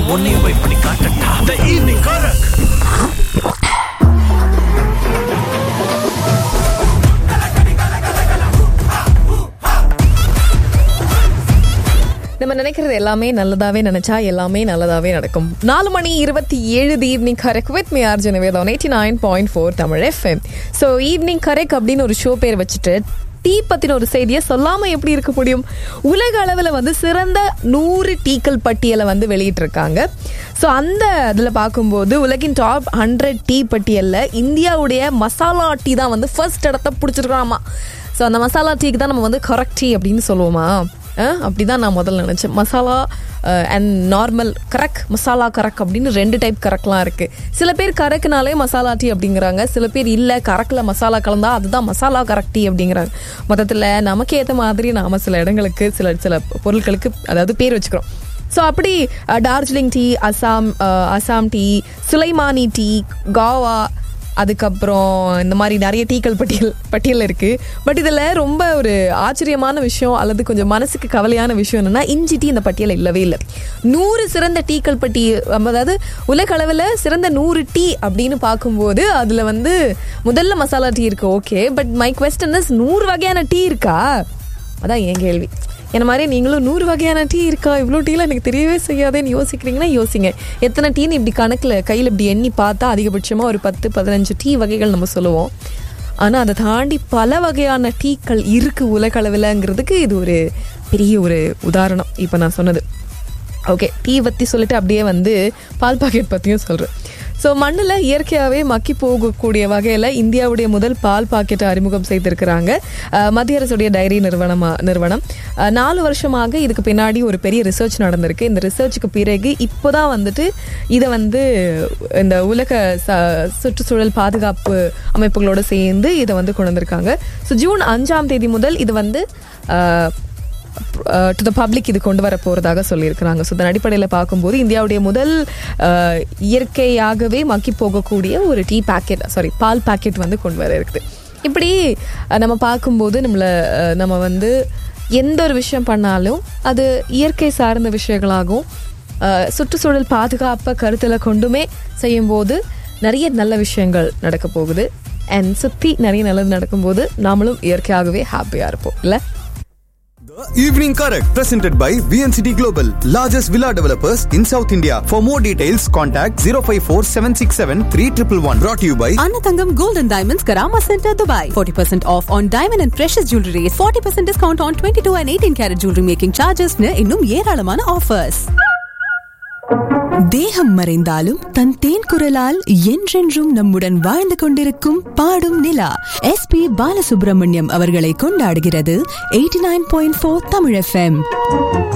உன்னையும் போய் பண்ணி காட்டட்டா த ஈவினிங் கரக் நம்ம நினைக்கிறது எல்லாமே நல்லதாவே நினைச்சா எல்லாமே நல்லதாவே நடக்கும் நாலு மணி இருபத்தி ஏழு evening correct with me RJ Nivedham eighty nine point four Tamil FM so evening correct அப்படின்னு ஒரு ஷோ பேர் வச்சுட்டு டீ பத்தின ஒரு செய்தியை சொல்லாம எப்படி இருக்க முடியும் உலக அளவில் வந்து சிறந்த நூறு டீக்கள் பட்டியலை வந்து வெளியிட்டிருக்காங்க ஸோ அந்த இதில் பார்க்கும்போது உலகின் டாப் ஹண்ட்ரட் டீ பட்டியலில் இந்தியாவுடைய மசாலா டீ தான் வந்து ஃபர்ஸ்ட் இடத்த பிடிச்சிருக்காமா ஸோ அந்த மசாலா டீக்கு தான் நம்ம வந்து கரெக்ட் டீ அப்படின்னு சொல்லுவோமா அப்படி தான் நான் முதல்ல நினச்சேன் மசாலா அண்ட் நார்மல் கரக் மசாலா கரக் அப்படின்னு ரெண்டு டைப் கரக்லாம் இருக்குது சில பேர் கரக்குனாலே மசாலா டீ அப்படிங்கிறாங்க சில பேர் இல்லை கரக்கில் மசாலா கலந்தா அதுதான் மசாலா கரக் டீ அப்படிங்கிறாங்க மொத்தத்தில் நமக்கு ஏற்ற மாதிரி நாம் சில இடங்களுக்கு சில சில பொருட்களுக்கு அதாவது பேர் வச்சுக்கிறோம் ஸோ அப்படி ah, Darjeeling tea Assam ah, Assam tea Sulaimani tea kahwa அதுக்கப்புறம் இந்த மாதிரி நிறைய டீக்கள் பட்டியல் பட்டியல் இருக்குது பட் இதில் ரொம்ப ஒரு ஆச்சரியமான விஷயம் அல்லது கொஞ்சம் மனசுக்கு கவலையான விஷயம் என்னென்னா இஞ்சி டீ இந்த பட்டியல் இல்லவே இல்லை நூறு சிறந்த டீக்கள் பட்டி அதாவது உலக அளவில் சிறந்த நூறு டீ அப்படின்னு பார்க்கும்போது அதில் வந்து முதல்ல மசாலா டீ இருக்குது okay but my question is நூறு வகையான டீ இருக்கா அதான் என் கேள்வி என்ன மாதிரி நீங்களும் நூறு வகையான டீ இருக்கா இவ்வளோ டீலாம் எனக்கு தெரியவே செய்யாதேன்னு யோசிக்கிறீங்கன்னா யோசிங்க எத்தனை டீன்னு இப்படி கணக்கில் கையில் இப்படி எண்ணி பார்த்தா அதிகபட்சமாக ஒரு பத்து பதினஞ்சு டீ வகைகள் நம்ம சொல்லுவோம் ஆனால் அதை தாண்டி பல வகையான டீக்கள் இருக்குது உலக அளவில்ங்கிறதுக்கு இது ஒரு பெரிய ஒரு உதாரணம் இப்போ நான் சொன்னது ஓகே டீ பற்றி சொல்லிட்டு அப்படியே வந்து பால் பாக்கெட் பற்றியும் சொல்கிறேன் ஸோ மண்ணில் இயற்கையாகவே மக்கி போகக்கூடிய வகையில் இந்தியாவுடைய முதல் பால் பாக்கெட்டை அறிமுகம் செய்திருக்கிறாங்க அஹ், மத்திய அரசுடைய டைரி நிறுவனமா நிறுவனம் அஹ், நாலு வருஷமாக இதுக்கு பின்னாடி ஒரு பெரிய ரிசர்ச் நடந்திருக்கு இந்த ரிசர்ச்சுக்கு பிறகு இப்போ தான் வந்துட்டு இதை வந்து இந்த உலக ச சுற்றுச்சூழல் பாதுகாப்பு அமைப்புகளோட சேர்ந்து இதை வந்து கொண்டு வந்திருக்காங்க ஸோ ஜூன் அஞ்சாம் தேதி முதல் இது வந்து அஹ், டு த பப்ளிக் இது கொண்டு வர போகிறதாக சொல்லியிருக்கிறாங்க ஸோ இதன் அடிப்படையில் பார்க்கும்போது இந்தியாவுடைய முதல் அஹ், இயற்கையாகவே மக்கி போகக்கூடிய ஒரு டீ பேக்கெட் சாரி பால் பேக்கெட் வந்து கொண்டு வர இருக்குது இப்படி அஹ், நம்ம பார்க்கும்போது நம்மளை அஹ், நம்ம வந்து எந்த ஒரு விஷயம் பண்ணாலும் அது இயற்கை சார்ந்த விஷயங்களாகவும் அஹ், சுற்றுச்சூழல் பாதுகாப்பை கருத்தில் கொண்டுமே செய்யும்போது நிறைய நல்ல விஷயங்கள் நடக்க போகுது அண்ட் சுற்றி நிறைய நல்லது நடக்கும்போது நாமளும் இயற்கையாகவே ஹாப்பியாக இருப்போம் இல்லை The Evening Correct, presented by VNCT Global, largest villa developers in South India. For more details, contact 054 767 3111. Brought to you by Anatangam Gold and Diamonds Karama Center, Dubai. 40% off on diamond and precious jewelry. 40% discount on 22 and 18 karat jewelry making charges. னு இன்னும் ஏராளமான offers தேகம் மறைந்தாலும் தன் தேன் குரலால் என்றென்றும் நம்முடன் வாழ்ந்து கொண்டிருக்கும் பாடும் நிலா எஸ் பி பாலசுப்ரமணியம் அவர்களை கொண்டாடுகிறது eighty nine point four Tamil FM